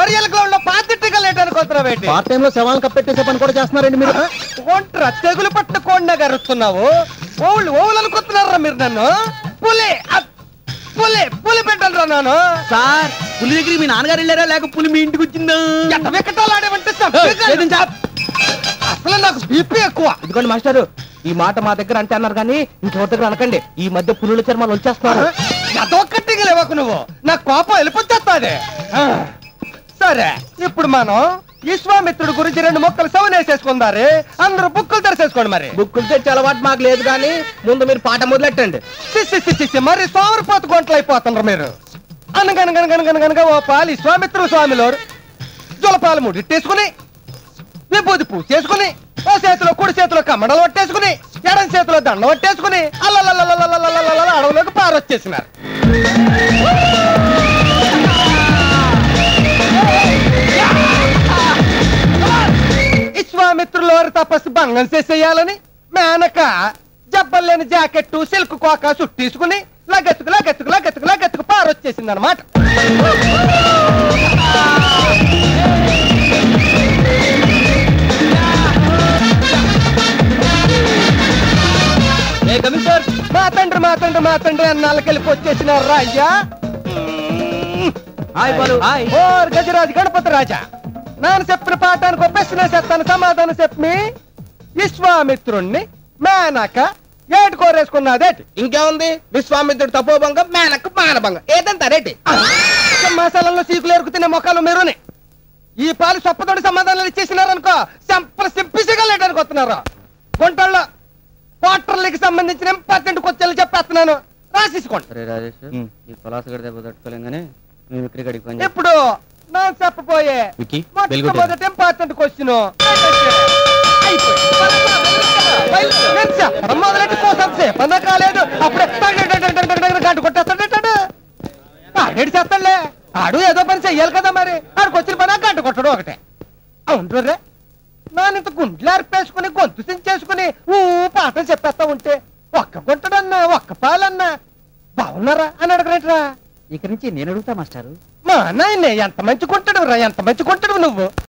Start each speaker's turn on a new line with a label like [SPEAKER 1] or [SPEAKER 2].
[SPEAKER 1] Memorial ground లో పాతిట్టుగా లేటానికి వస్తున్నావు ఏంటి
[SPEAKER 2] పార్ట్ టైం లో శవాలను కప్పెట్టేసే పని కూడా చేస్తున్నారండి మీరు
[SPEAKER 1] ఒంట్రా తెగులు పట్టుకోండి గరుస్తున్నావు ఓళ్ళు ఓళ్ళు అనుకుంటున్నారా మీరు నన్ను పులి అ- పులి పులి పెట్టాలరా నాను
[SPEAKER 2] సార్ పులి దగ్గర మీ నాన్నగారు వెళ్ళారా లేక పులి మీ ఇంటికి వచ్చిందా
[SPEAKER 1] ఎంత వికటాలాడేమంటే చంపేయగలను. అసలు నాకు బీపీ ఎక్కువ
[SPEAKER 2] ఇదిగోండి మాస్టారు ఈ మాట మా దగ్గర అంటే అన్నారు కానీ ఇంకెవరి దగ్గర అనకండి ఈ మధ్య పులుల చర్మాలు వచ్చేస్తున్నారు
[SPEAKER 1] అదొక్కటిగా లేవకు నువ్వు నా కోపం వెళ్ళిపోతుంది సరే ఇప్పుడు మనం విశ్వామిత్రుడు గురించి రెండు మొక్కలు సవనేసేసుకుందారు అందరూ బుక్కులు తెరిసేసుకోండి మరి
[SPEAKER 2] బుక్కులు తెచ్చే అలవాటు మాకు లేదు కానీ ముందు మీరు పాట మొదలెట్టండి
[SPEAKER 1] చిచ్చి చిచ్చి చిచ్చి మరి సోమరిపోతు గొంటలు అయిపోతున్నారు మీరు అనగనగనగనగనగనగా ఓ పాలి విశ్వామిత్రుడు స్వామిలో జలపాలు ముడిట్టేసుకుని విభూతి పూజ చేసుకుని ఓ చేతిలో కుడి చేతిలో కమ్మడలు పట్టేసుకుని ఎడం చేతిలో దండ పట్టేసుకుని అల్లల్లల్లల్లల్లల్లల్లల్ల అడవులోకి పారొచ్చేసినారు విశ్వామిత్రులు వారి తపస్సు భంగం చేసేయాలని మేనక జబ్బలేని జాకెట్ సిల్క్ కోక చుట్టేసుకుని లగెత్తుకు లగెత్తుకు లగెత్తుకు లగెత్తుకు పారొచ్చేసింది అనమాట
[SPEAKER 2] కమిషనర్
[SPEAKER 1] మా తండ్రి మా తండ్రి మా తండ్రి అన్నాళ్ళకి వెళ్ళి వచ్చేసినారు అయ్యా
[SPEAKER 2] హాయ్ బాలు హాయ్
[SPEAKER 1] ఓర్ గజరాజు గణపతి రాజా నేను చెప్పిన పాఠానికి ఒక ప్రశ్న చెప్తాను సమాధానం చెప్పి విశ్వామిత్రుణ్ణి మేనక ఏటి కోరేసుకున్నదేటి
[SPEAKER 2] ఇంకేముంది విశ్వామిత్రుడు తపోభంగం మేనకు మానభంగం ఏదంతా రేటి
[SPEAKER 1] మసాలలో సీకులు ఎరుకుతున్న మొక్కలు మీరుని ఈ పాలు సొప్పతోటి సమాధానాలు ఇచ్చేసినారనుకో సంపల సింపిసిగా లేడానికి వస్తున్నారు గుంటల్లో క్వార్టర్లకి సంబంధించిన ఇంపార్టెంట్ కొత్తలు చెప్పేస్తున్నాను రాసేసుకోండి
[SPEAKER 3] సరే రాజేష్
[SPEAKER 2] ఉమ్.
[SPEAKER 3] ఈ పలాస గడి దెబ్బ తట్టుకోలేం కానీ మేము ఇక్కడికి అడిగి పని చేస్తాం.
[SPEAKER 1] ఇప్పుడు నేను చెప్పబోయే
[SPEAKER 2] విక్కీ, వెలుగుతుంది.
[SPEAKER 1] మొట్టమొదటి ఇంపార్టెంట్ క్వశ్చన్ మొదలెట్టి కోసం సేపన్నా కాలేదు అప్పుడే గంట కొట్టేస్తాడు ఆడేడు చేస్తాడులే ఆడు ఏదో పని చెయ్యాలి కదా మరి ఆడికి వచ్చిన పని ఆ గంట కొట్టడం ఒకటే అవును రే నానింత గుండ్లు అర్పేసుకుని గొంతు సించేసుకుని ఊ పాటలు చెప్పేస్తా ఉంటే ఒక్క గుంటడన్నా ఒక్క పాలన్నా బాగున్నారా అని అడగరేట్రా
[SPEAKER 3] ఇక్కడి నుంచి నేను అడుగుతా మాస్టారు
[SPEAKER 1] మా నాయనే ఎంత మంచి కొంటాడు రా ఎంత మంచి కొంటాడు నువ్వు